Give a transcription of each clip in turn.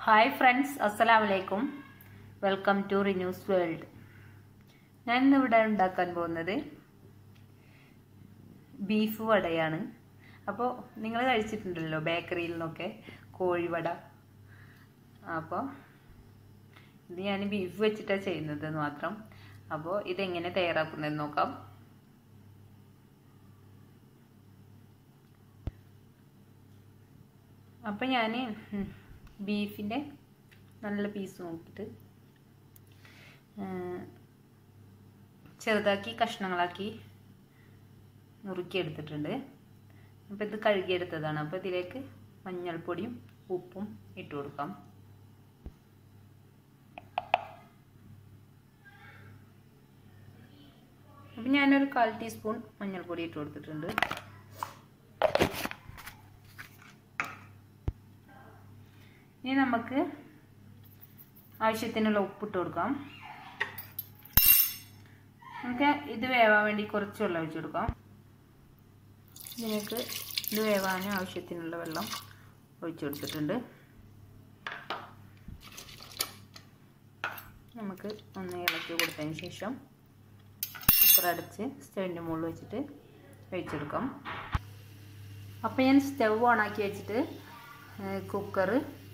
hi friends അസ്സലാമു അലൈക്കും welcome to റിന്യൂസ് world ഞാൻ ഇന്നിവിടെ ഉണ്ടാക്കാൻ പോകുന്നത് ബീഫ് വടയാണ് അപ്പോൾ നിങ്ങൾ കഴിച്ചിട്ടുണ്ടല്ലോ ബേക്കറിയിൽ നിന്നൊക്കെ കോഴിവട അപ്പോൾ ഇത് ഞാൻ ബീഫ് വെച്ചിട്ടാണ് ചെയ്യുന്നത് എന്ന് മാത്രം അപ്പോൾ ഇതെങ്ങനെ തയ്യാറാക്കുന്നതെന്ന് നോക്കാം അപ്പം ഞാൻ ബീഫിൻ്റെ നല്ല പീസ് നോക്കിയിട്ട് ചെറുതാക്കി കഷ്ണങ്ങളാക്കി നുറുക്കി എടുത്തിട്ടുണ്ട് അപ്പോൾ ഇത് കഴുകിയെടുത്തതാണ് അപ്പോൾ ഇതിലേക്ക് മഞ്ഞൾപ്പൊടിയും ഉപ്പും ഇട്ട് കൊടുക്കാം അപ്പം ഞാനൊരു കാൽ ടീസ്പൂൺ മഞ്ഞൾപ്പൊടി ഇട്ട് കൊടുത്തിട്ടുണ്ട് ഇനി നമുക്ക് ആവശ്യത്തിനുള്ള ഉപ്പിട്ട് കൊടുക്കാം നമുക്ക് ഇത് വേവാൻ വേണ്ടി കുറച്ച് വെള്ളം ഒഴിച്ചു കൊടുക്കാം ഇതിലേക്ക് ഇത് വേവാൻ ആവശ്യത്തിനുള്ള വെള്ളം ഒഴിച്ചു കൊടുത്തിട്ടുണ്ട് നമുക്ക് ഒന്ന് ഇളക്കി കൊടുത്തതിന് ശേഷം കുക്കർ അടച്ച് സ്റ്റവിൻ്റെ മുകളിൽ വെച്ചിട്ട് വെച്ചെടുക്കാം അപ്പോൾ ഞാൻ സ്റ്റവ് ഓണാക്കി വെച്ചിട്ട് കുക്കർ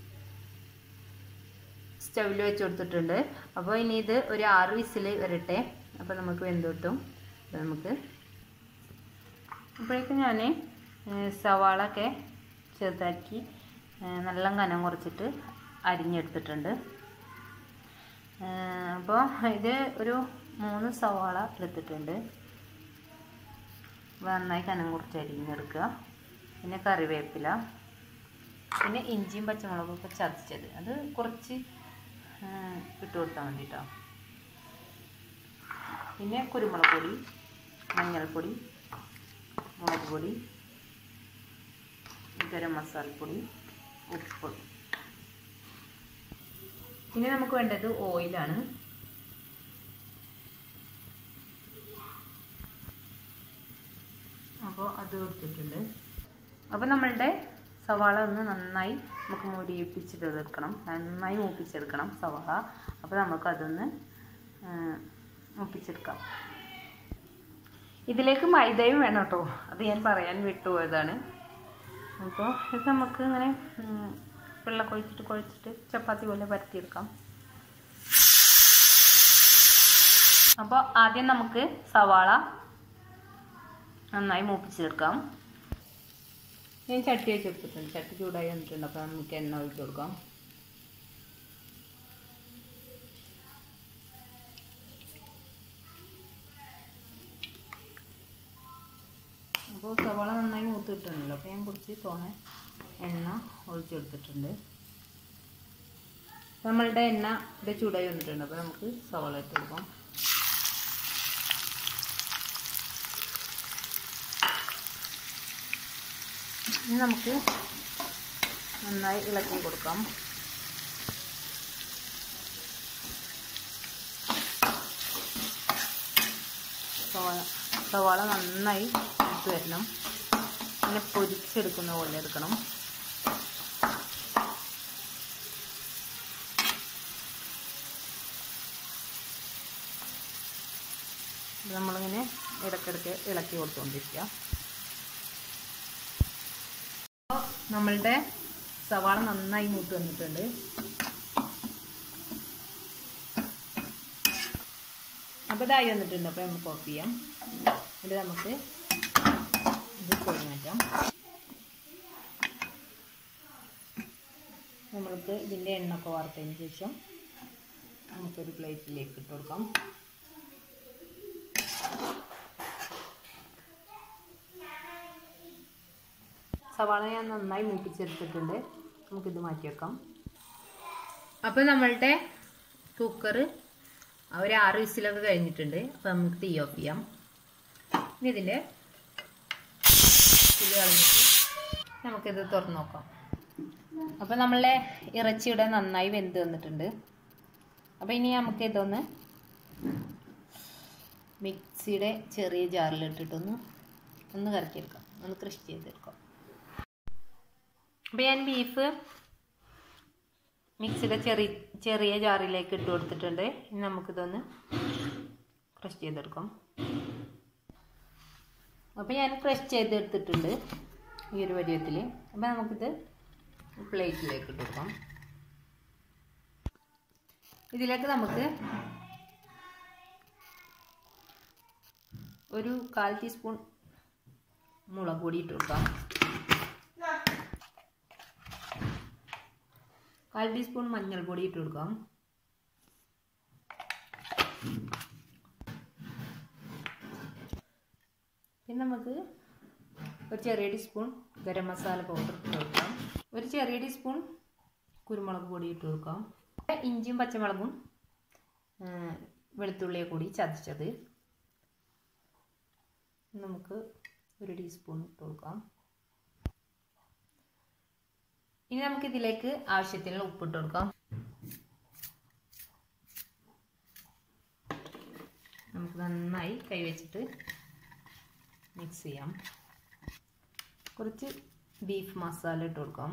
സ്റ്റവിൽ വെച്ച് കൊടുത്തിട്ടുണ്ട് അപ്പോൾ ഇനി ഇത് ഒരു ആറ് വിസിൽ വരട്ടെ അപ്പോൾ നമുക്ക് വെന്ത് കിട്ടും അപ്പോൾ നമുക്ക് അപ്പോഴേക്കും ഞാൻ സവാള ഒക്കെ ചെറുതാക്കി നല്ല കനം കുറച്ചിട്ട് അരിഞ്ഞെടുത്തിട്ടുണ്ട് അപ്പോൾ ഇത് ഒരു മൂന്ന് സവാള എടുത്തിട്ടുണ്ട് നന്നായി കനം കുറച്ച് അരിഞ്ഞെടുക്കുക പിന്നെ കറിവേപ്പില പിന്നെ ഇഞ്ചിയും പച്ചമുളകൊക്കെ ചതച്ചത് അത് കുറച്ച് ഇട്ട് കൊടുത്താൽ മതി കേട്ടോ പിന്നെ കുരുമുളക് പൊടി മഞ്ഞൾപ്പൊടി മുളക് പൊടി ഗരം മസാലപ്പൊടി ഉപ്പ് പിന്നെ നമുക്ക് വേണ്ടത് ഓയിലാണ് അപ്പോൾ അത് എടുത്തിട്ടുണ്ട് അപ്പോൾ നമ്മളുടെ സവാള ഒന്ന് നന്നായി നമുക്ക് മുരിയിപ്പിച്ചിട്ടെടുക്കണം നന്നായി മൂപ്പിച്ചെടുക്കണം സവാള അപ്പോൾ നമുക്കതൊന്ന് മൂപ്പിച്ചെടുക്കാം ഇതിലേക്ക് മൈദയും വേണം കേട്ടോ അത് ഞാൻ പറയാൻ വിട്ടുപോയതാണ് അപ്പോൾ ഇത് നമുക്ക് ഇങ്ങനെ വെള്ളം കൊഴിച്ചിട്ട് കുഴച്ചിട്ട് ചപ്പാത്തി പോലെ പരത്തിയെടുക്കാം അപ്പോൾ ആദ്യം നമുക്ക് സവാള നന്നായി മൂപ്പിച്ചെടുക്കാം ഞാൻ ചട്ടി വെച്ച് കൊടുത്തിട്ടുണ്ട് ചട്ടി ചൂടായി വന്നിട്ടുണ്ട് അപ്പോൾ നമുക്ക് എണ്ണ ഒഴിച്ച് കൊടുക്കാം അപ്പോൾ സവാള നന്നായി മൂത്ത് കിട്ടുന്നുണ്ടല്ലോ അപ്പോൾ ഞാൻ കുറച്ച് തോനെ എണ്ണ ഒഴിച്ചെടുത്തിട്ടുണ്ട് നമ്മളുടെ എണ്ണ ഇവിടെ ചൂടായി വന്നിട്ടുണ്ട് അപ്പോൾ നമുക്ക് സവാള ഇട്ട് കൊടുക്കാം ഇനി നമുക്ക് നന്നായി ഇളക്കി കൊടുക്കാം സവാള സവാള നന്നായി ഇട്ട് വരണം അങ്ങനെ പൊരിച്ചെടുക്കുന്ന പോലെ എടുക്കണം നമ്മളിങ്ങനെ ഇടയ്ക്കിടയ്ക്ക് ഇളക്കി കൊടുത്തുകൊണ്ടിരിക്കുക നമ്മളുടെ സവാള നന്നായി മൂത്ത് വന്നിട്ടുണ്ട് അപ്പോൾ ഇതായി വന്നിട്ടുണ്ട് അപ്പോൾ നമുക്ക് ഓഫ് ചെയ്യാം ഇത് നമുക്ക് ഇത് കോഴി മാറ്റാം നമ്മൾക്ക് ഇതിൻ്റെ എണ്ണൊക്കെ വറുത്തതിന് ശേഷം നമുക്കൊരു പ്ലേറ്റിലേക്ക് ഇട്ട് കൊടുക്കാം സവാള ഞാൻ നന്നായി മൂപ്പിച്ചെടുത്തിട്ടുണ്ട് നമുക്കിത് മാറ്റി വെക്കാം അപ്പോൾ നമ്മളുടെ കുക്കർ ഒരു ആറ് വിസിലൊക്കെ കഴിഞ്ഞിട്ടുണ്ട് അപ്പോൾ നമുക്ക് തീ ഓഫ് ചെയ്യാം ഇനി ഇതിൻ്റെ ഇത് കളഞ്ഞിട്ട് നമുക്കിത് തുറന്ന് നോക്കാം അപ്പോൾ നമ്മളെ ഇറച്ചിയുടെ നന്നായി വെന്ത് വന്നിട്ടുണ്ട് അപ്പോൾ ഇനി നമുക്ക് ഇതൊന്ന് മിക്സിയുടെ ചെറിയ ജാറിലിട്ടിട്ടൊന്ന് ഒന്ന് കറക്കിയെടുക്കാം ഒന്ന് ക്രഷ് ചെയ്തെടുക്കാം അപ്പോൾ ഞാൻ ബീഫ് മിക്സിയുടെ ചെറിയ ചെറിയ ജാറിലേക്ക് ഇട്ട് കൊടുത്തിട്ടുണ്ട് ഇനി നമുക്കിതൊന്ന് ക്രഷ് ചെയ്തെടുക്കാം അപ്പോൾ ഞാൻ ക്രഷ് ചെയ്തെടുത്തിട്ടുണ്ട് ഈ ഒരു വരിയത്തിൽ അപ്പോൾ നമുക്കിത് പ്ലേറ്റിലേക്ക് ഇട്ട് കൊടുക്കാം ഇതിലേക്ക് നമുക്ക് ഒരു കാൽ ടീസ്പൂൺ മുളക് പൊടി ഇട്ട് കൊടുക്കാം കാൽ ടീസ്പൂൺ മഞ്ഞൾപ്പൊടി ഇട്ട് കൊടുക്കാം പിന്നെ നമുക്ക് ഒരു ചെറിയ ടീസ്പൂൺ ഗരം മസാല പൗഡർ ഇട്ട് കൊടുക്കാം ഒരു ചെറിയ ടീസ്പൂൺ കുരുമുളക് പൊടി ഇട്ട് കൊടുക്കാം ഇഞ്ചിയും പച്ചമുളകും വെളുത്തുള്ളിയെ കൂടി ചതച്ചത് നമുക്ക് ഒരു ടീസ്പൂൺ ഇട്ട് കൊടുക്കാം ഇനി നമുക്ക് ഇതിലേക്ക് ആവശ്യത്തിനുള്ള ഉപ്പിട്ട് കൊടുക്കാം നമുക്ക് നന്നായി കൈവച്ചിട്ട് മിക്സ് ചെയ്യാം കുറച്ച് ബീഫ് മസാല ഇട്ട് കൊടുക്കാം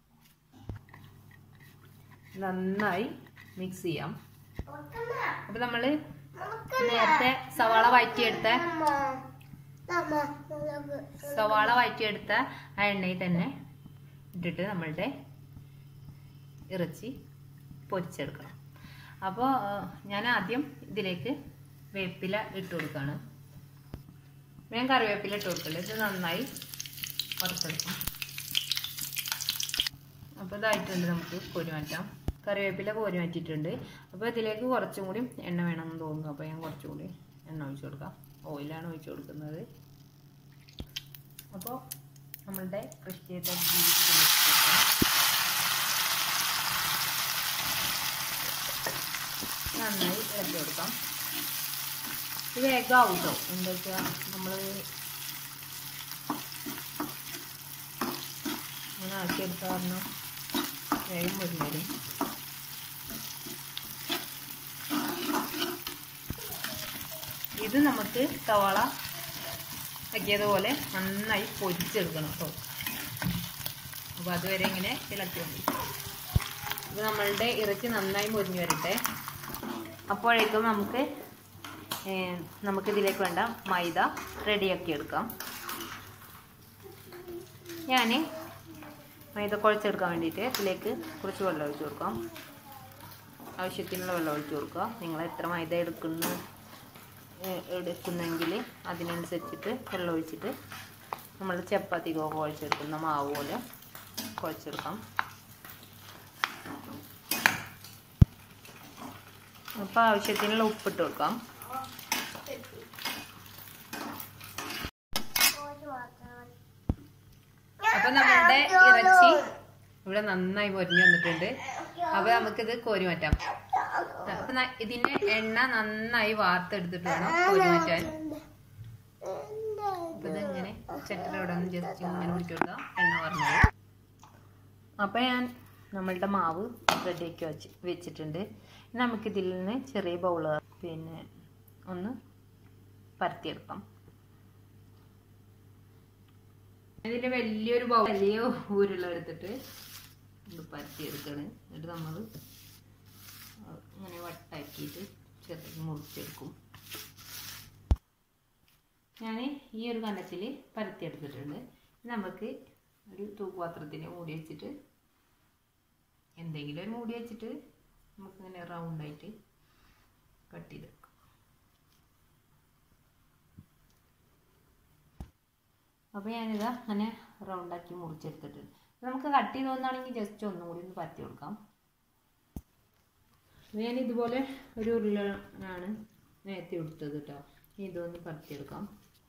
നന്നായി മിക്സ് ചെയ്യാം അപ്പം നമ്മൾ നേരത്തെ സവാള വഴറ്റിയെടുത്ത സവാള വഴറ്റിയെടുത്ത ആ എണ്ണയിൽ തന്നെ ഇട്ടിട്ട് നമ്മളുടെ ഇറച്ചി പൊരിച്ചെടുക്കണം അപ്പോൾ ഞാൻ ആദ്യം ഇതിലേക്ക് വേപ്പില ഇട്ട് കൊടുക്കുകയാണ് ഞാൻ കറിവേപ്പില ഇട്ട് കൊടുക്കില്ല ഇത് നന്നായി വറുത്തെടുക്കാം അപ്പോൾ ഇതായിട്ടുണ്ട് നമുക്ക് കോരി മാറ്റാം കറിവേപ്പില കോരി മാറ്റിയിട്ടുണ്ട് അപ്പോൾ ഇതിലേക്ക് കുറച്ചും കൂടി എണ്ണ വേണമെന്ന് തോന്നുന്നു അപ്പോൾ ഞാൻ കുറച്ചും കൂടി എണ്ണ ഒഴിച്ചു കൊടുക്കാം ഓയിലാണ് ഒഴിച്ചു കൊടുക്കുന്നത് അപ്പോൾ നമ്മളുടെ കൃഷി ചെയ്ത ബീഫ് നന്നായി ഇളക്കി കൊടുക്കാം ഇത് വേഗമാവും കേട്ടോ എന്താ വെച്ചാൽ നമ്മൾ ഇങ്ങനെ ആക്കിയെടുത്ത കാരണം വേഗം വരും വരും ഇത് നമുക്ക് സവാള ആക്കിയതുപോലെ നന്നായി പൊരിച്ചെടുക്കണം കേട്ടോ അപ്പോൾ അതുവരെ ഇങ്ങനെ ഇളക്കി മതി അപ്പോൾ നമ്മളുടെ ഇറച്ചി നന്നായി മുരിഞ്ഞു വരട്ടെ അപ്പോഴേക്കും നമുക്ക് നമുക്കിതിലേക്ക് വേണ്ട മൈദ റെഡിയാക്കി എടുക്കാം ഞാൻ മൈദ കുഴച്ചെടുക്കാൻ വേണ്ടിയിട്ട് ഇതിലേക്ക് കുറച്ച് വെള്ളം ഒഴിച്ച് കൊടുക്കാം ആവശ്യത്തിനുള്ള വെള്ളം ഒഴിച്ച് കൊടുക്കുക നിങ്ങൾ എത്ര മൈദ എടുക്കുന്നു എടുക്കുന്നെങ്കിൽ അതിനനുസരിച്ചിട്ട് വെള്ളം ഒഴിച്ചിട്ട് നമ്മൾ ചപ്പാത്തിക്കൊക്കെ കുഴച്ചെടുക്കുന്ന മാവ് പോലെ കുഴച്ചെടുക്കാം അപ്പോൾ ആവശ്യത്തിനുള്ള ഉപ്പിട്ട് കൊടുക്കാം അപ്പൊ നമ്മളുടെ ഇറച്ചി ഇവിടെ നന്നായി പൊരിഞ്ഞു വന്നിട്ടുണ്ട് അപ്പൊ നമുക്കിത് കോരി മാറ്റാം അപ്പൊ ഇതിന്റെ എണ്ണ നന്നായി വാർത്തെടുത്തിട്ട് വേണം കോരി മാറ്റാൻ അപ്പൊ ഇതിങ്ങനെ ചട്ടിലൂടെ ഒന്ന് ജസ്റ്റ് ഇങ്ങനെ പിടിച്ചു കൊടുക്കാം എണ്ണ പറഞ്ഞത് അപ്പൊ ഞാൻ നമ്മളുടെ മാവ് റെഡിയാക്കി വെച്ച് വെച്ചിട്ടുണ്ട് നമുക്കിതിൽ നിന്ന് ചെറിയ ബൗള് പിന്നെ ഒന്ന് പരത്തിയെടുക്കാം ഇതിൻ്റെ വലിയൊരു ബൗൾ വലിയ ഊരുള്ള എടുത്തിട്ട് ഇത് പരത്തിയെടുക്കുകയാണ് എന്നിട്ട് നമ്മൾ ഇങ്ങനെ വട്ടാക്കിയിട്ട് ചെറുതാക്കി മുറിച്ചെടുക്കും ഞാൻ ഈ ഒരു കനത്തിൽ പരത്തിയെടുത്തിട്ടുണ്ട് നമുക്ക് ഒരു തൂക്കുപാത്രത്തിന് മൂടി വെച്ചിട്ട് എന്തെങ്കിലും ഒരു മൂടി വെച്ചിട്ട് നമുക്കിങ്ങനെ റൗണ്ടായിട്ട് കട്ട് ചെയ്തെടുക്കാം അപ്പോൾ ഞാനിതാ അങ്ങനെ റൗണ്ടാക്കി മുറിച്ചെടുത്തിട്ടുണ്ട് നമുക്ക് കട്ട് ചെയ്ത് തോന്നുകയാണെങ്കിൽ ജസ്റ്റ് ഒന്നും കൂടി ഒന്ന് പരത്തി കൊടുക്കാം ഞാൻ ഇതുപോലെ ഒരു ഉരുളാണ് നേരത്തെ എടുത്തത് കേട്ടോ ഇതൊന്ന് പരത്തിയെടുക്കാം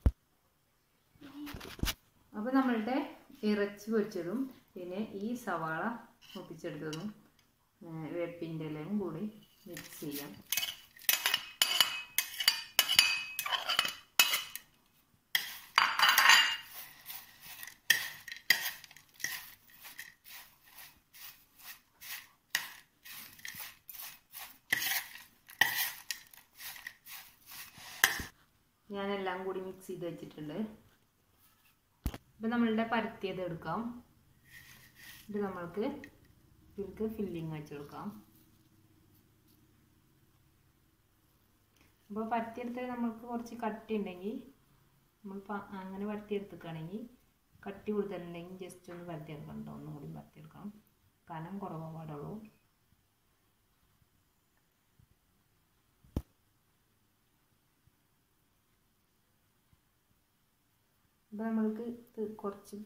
അപ്പോൾ നമ്മളുടെ ഇറച്ചി പൊരിച്ചതും പിന്നെ ഈ സവാള മുപ്പിച്ചെടുത്തതും വേപ്പിൻ്റെ ഇലയും കൂടി മിക്സ് ചെയ്യാം ഞാനെല്ലാം കൂടി മിക്സ് ചെയ്ത് വെച്ചിട്ടുണ്ട് ഇപ്പം നമ്മളുടെ പരത്തിയത് എടുക്കാം ഇത് നമ്മൾക്ക് ഇതിലേക്ക് ഫില്ലിങ് വെച്ച് കൊടുക്കാം അപ്പോൾ പരത്തിയെടുത്താൽ നമുക്ക് കുറച്ച് കട്ടി ഉണ്ടെങ്കിൽ നമ്മൾ അങ്ങനെ പരത്തിയെടുത്തുക്കുകയാണെങ്കിൽ കട്ടി കൂടുതലുണ്ടെങ്കിൽ ജസ്റ്റ് ഒന്ന് പരത്തിയെടുക്കണം കേട്ടോ ഒന്നും കൂടി പരത്തിയെടുക്കണം കനം കുറവ് പാടുള്ളൂ അപ്പോൾ നമ്മൾക്ക് ഇത് കുറച്ച്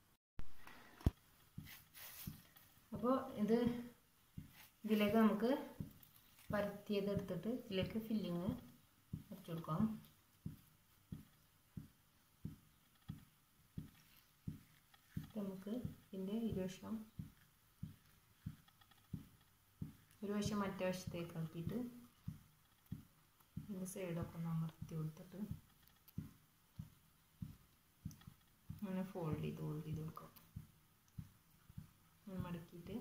അപ്പോൾ ഇത് ഇതിലേക്ക് നമുക്ക് പരത്തിയത് എടുത്തിട്ട് ഇതിലേക്ക് ഫില്ലിങ് വെച്ച് കൊടുക്കാം നമുക്ക് ഇതിൻ്റെ ഇരുവശം ഒരു വശം മറ്റേ വശത്തേക്ക് ആക്കിയിട്ട് ഇതിൻ്റെ സൈഡൊക്കെ ഒന്ന് അമർത്തി കൊടുത്തിട്ട് അങ്ങനെ ഫോൾഡ് ചെയ്ത് ഫോൾഡ് ചെയ്ത് കൊടുക്കാം അങ്ങനെ മടക്കിയിട്ട്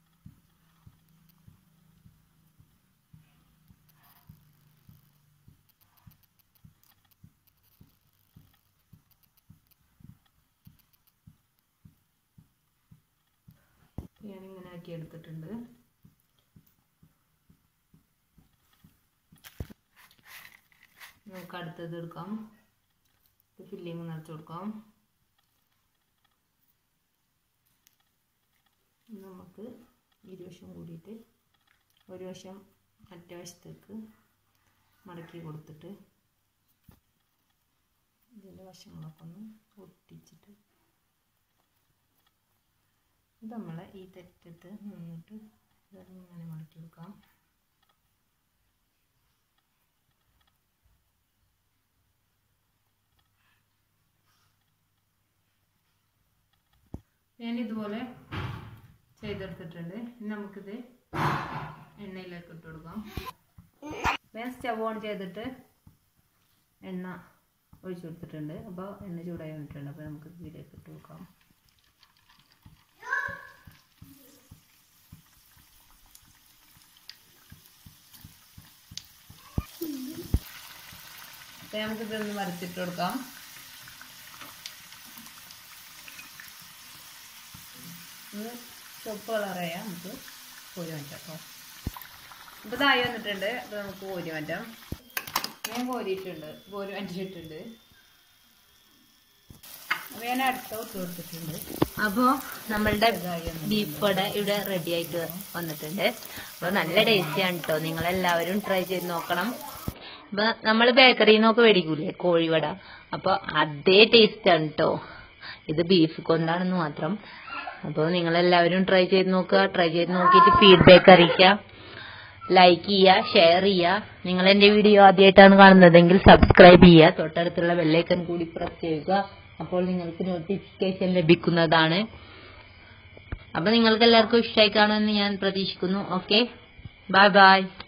ഞാനിങ്ങനെ ആക്കി എടുത്തിട്ടുണ്ട് നമുക്ക് അടുത്തത് എടുക്കാം ഇത് ഫില്ലിങ് നിറച്ച് കൊടുക്കാം നമുക്ക് ഇരുവശം കൂടിയിട്ട് ഒരു വശം മറ്റേ വശത്തേക്ക് മടക്കി കൊടുത്തിട്ട് ഇതിൻ്റെ വശങ്ങളൊക്കെ ഒന്ന് ഒട്ടിച്ചിട്ട് ഇത് നമ്മളെ ഈ തെറ്റത്ത് നിന്നിട്ട് ഇങ്ങനെ മടക്കി കൊടുക്കാം ഞാൻ ഇതുപോലെ ചെയ്തെടുത്തിട്ടുണ്ട് ഇനി നമുക്കിത് എണ്ണയിലേക്ക് ഇട്ട് കൊടുക്കാം ഞാൻ സ്റ്റവ് ഓൺ ചെയ്തിട്ട് എണ്ണ ഒഴിച്ചു കൊടുത്തിട്ടുണ്ട് അപ്പോൾ എണ്ണ ചൂടായി വന്നിട്ടുണ്ട് അപ്പോൾ നമുക്ക് ഇതിലേക്ക് ഇട്ട് കൊടുക്കാം അപ്പോൾ നമുക്കിതൊന്ന് വരച്ചിട്ട് കൊടുക്കാം ഒന്ന് ചുവപ്പ് കളറയാം നമുക്ക് കോരി മാറ്റാം കേട്ടോ ഇപ്പോൾ ഇതായി വന്നിട്ടുണ്ട് അപ്പോൾ നമുക്ക് കോരി മാറ്റാം ഞാൻ കോരിയിട്ടുണ്ട് കോരി മാറ്റിയിട്ടുണ്ട് അപ്പോൾ ഞാൻ അടുത്ത ഇട്ട് കൊടുത്തിട്ടുണ്ട് അപ്പോൾ നമ്മളുടെ ബീഫ് വട ഇവിടെ റെഡി ആയിട്ട് വന്നിട്ടുണ്ട് അപ്പോൾ നല്ല ടേസ്റ്റിയാണ് കേട്ടോ നിങ്ങളെല്ലാവരും ട്രൈ ചെയ്ത് നോക്കണം അപ്പൊ നമ്മൾ ബേക്കറിയിൽ നിന്നൊക്കെ മേടിക്കൂലേ കോഴിവട അപ്പോൾ അതേ ടേസ്റ്റ് ആണ് കേട്ടോ ഇത് ബീഫ് കൊണ്ടാണെന്ന് മാത്രം അപ്പോൾ നിങ്ങളെല്ലാവരും ട്രൈ ചെയ്ത് നോക്കുക ട്രൈ ചെയ്ത് നോക്കിയിട്ട് ഫീഡ്ബാക്ക് അറിയിക്കുക ലൈക്ക് ചെയ്യുക ഷെയർ ചെയ്യുക നിങ്ങൾ എന്റെ വീഡിയോ ആദ്യമായിട്ടാണ് കാണുന്നതെങ്കിൽ സബ്സ്ക്രൈബ് ചെയ്യുക തൊട്ടടുത്തുള്ള ബെല്ലൈക്കൺ കൂടി പ്രസ് ചെയ്യുക അപ്പോൾ നിങ്ങൾക്ക് നോട്ടിഫിക്കേഷൻ ലഭിക്കുന്നതാണ് അപ്പൊ നിങ്ങൾക്ക് എല്ലാവർക്കും ഇഷ്ടമായി കാണുമെന്ന് ഞാൻ പ്രതീക്ഷിക്കുന്നു ഓക്കെ ബൈ ബൈ